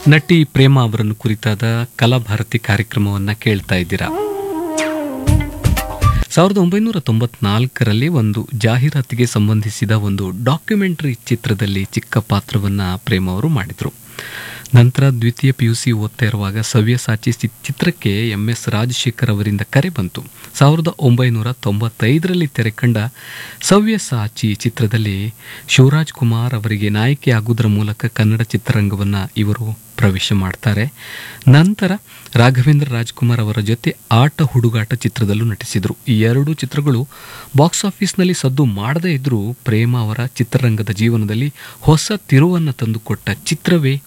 ನಟಿ ಪ್ರೇಮ ಅವರನ್ನು ಕುರಿತಾದ ಕಲಾಭಾರತಿ ಕಾರ್ಯಕ್ರಮವನ್ನು ಕೇಳ್ತಾ ಇದ್ದೀರಾ ಸಾವಿರದ ಒಂಬೈನೂರ ತೊಂಬತ್ನಾಲ್ಕರಲ್ಲಿ ಒಂದು ಜಾಹೀರಾತಿಗೆ ಸಂಬಂಧಿಸಿದ ಒಂದು ಡಾಕ್ಯುಮೆಂಟರಿ ಚಿತ್ರದಲ್ಲಿ ಚಿಕ್ಕ ಪಾತ್ರವನ್ನು ಪ್ರೇಮ ಅವರು ಮಾಡಿದರು ನಂತರ ದ್ವಿತೀಯ ಪಿ ಯು ಸಿ ಓದ್ತಾ ಇರುವಾಗ ಸವ್ಯಸಾಚಿ ಚಿ- ಚಿತ್ರಕ್ಕೆ ಎಂ ಎಸ್ ರಾಜಶೇಖರ್ ಅವರಿಂದ ಕರೆ ಬಂತು ಸಾವಿರದ ಒಂಬೈನೂರ ತೊಂಬತ್ತೈದರಲ್ಲಿ ತೆರೆಕಂಡ ಸವ್ಯಸಾಚಿ ಚಿತ್ರದಲ್ಲಿ ಶಿವರಾಜ್ ಕುಮಾರ್ ಅವರಿಗೆ ನಾಯಕಿಯಾಗುವುದರ ಮೂಲಕ ಕನ್ನಡ ಚಿತ್ರರಂಗವನ್ನು ಇವರು ಪ್ರವೇಶ ಮಾಡ್ತಾರೆ ನಂತರ ರಾಘವೇಂದ್ರ ರಾಜ್ಕುಮಾರ್ ಅವರ ಜೊತೆ ಆಟ ಹುಡುಗಾಟ ಚಿತ್ರದಲ್ಲೂ ನಟಿಸಿದರು ಈ ಎರಡೂ ಚಿತ್ರಗಳು ಬಾಕ್ಸ್ ಆಫೀಸ್ನಲ್ಲಿ ಸದ್ದು ಮಾಡದೇ ಇದ್ರೂ ಪ್ರೇಮ ಅವರ ಚಿತ್ರರಂಗದ ಜೀವನದಲ್ಲಿ ಹೊಸ ತಿರುವನ್ನು ತಂದುಕೊಟ್ಟ ಚಿತ್ರವೇ